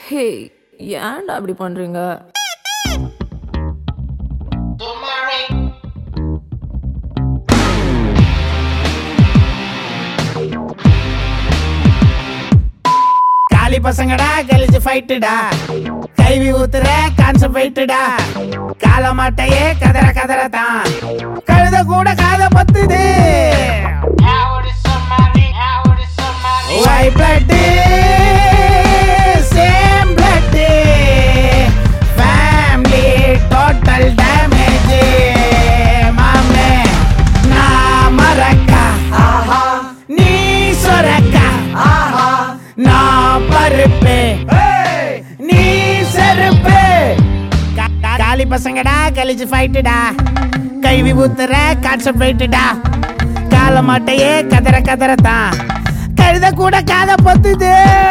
ஹே ஏன்டா அப்படி பண்றீங்க காலி பசங்கடா கழிச்சு ஃபைட்டுடா கைவி ஊத்துற கான்செப்ட் ஃபைட்டுடா கால மாட்டையே கதற கதற தான் கழுத கூட காத பத்துது why blood same blood family total damage மாமே நான் மறக்கா நீ சொரக்கா நான் பருப்பு நீ செருப்பு கா- கா- காலி பசங்கடா கழிச்சு ஃபைட்டுடா கைவி ஊத்துற காட்ச போயிட்டுடா கால மாட்டையே கதற கதற தான் கழுத கூட காத பொத்துது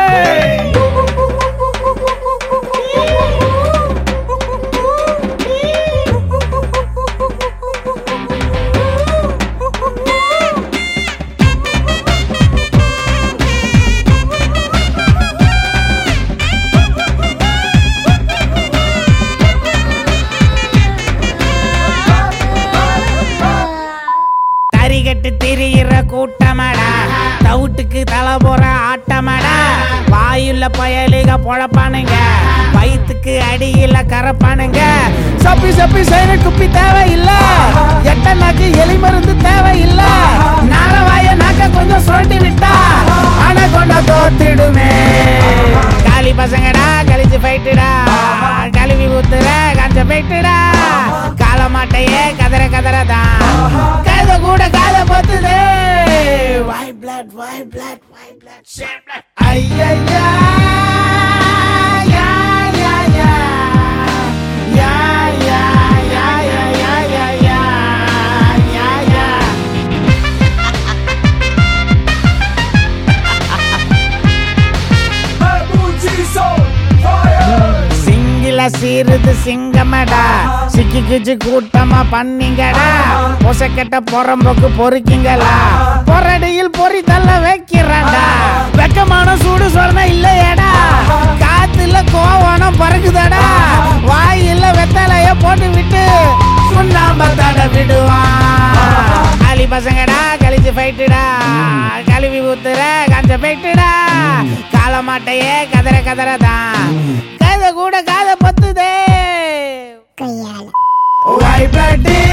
தறிகட்டு திரியிற கூட்டமடா தவுட்டுக்கு தலை போற ஆட்டமடா வாயுள்ள பயலுக பொழப்பானுங்க வயிற்றுக்கு அடியில கரப்பானுங்க சப்பி சப்பி செய்யற குப்பி தேவையில்ல எட்ட நாக்கு எலி மருந்து தேவையில்ல நார வாய நாக்க கொஞ்சம் சுரண்டி விட்டா ஆனா கொண்டா தோத்திடுமே காலி பசங்கடா கழிச்சு போயிட்டுடா கழுவி ஊத்துற கஞ்ச போயிட்டுடா கால மாட்டையே கதற கதறதான் கழுத கூட காத பொத்துது why blood why blood why blood share blood ஐயா யா யா யா யா யா யா யா யா யா யா யா சிங்கில சீருது சிங்கமடா சிக்கிக்குச்சு கூட்டமா பண்ணீங்கடா பொசக்கெட்ட பொறம்போக்கு பொறுக்கிங்களா பொறடியில் பொறி தள்ள வைக்கிறான்டா வெக்கமான சூடு சொரண இல்லையடா காத்துல கோவனம் பறக்குதடா வாயில வெத்தலைய போட்டு விட்டு சுண்ணாம்ப தட விடுவான் காலி பசங்கடா கழிச்சு போயிட்டுடா கழுவி ஊத்துற கஞ்ச போயிட்டுடா கால மாட்டையே கதற கதறதான் கதை கூட காத பத்துதே கையால ஒய் பிளட்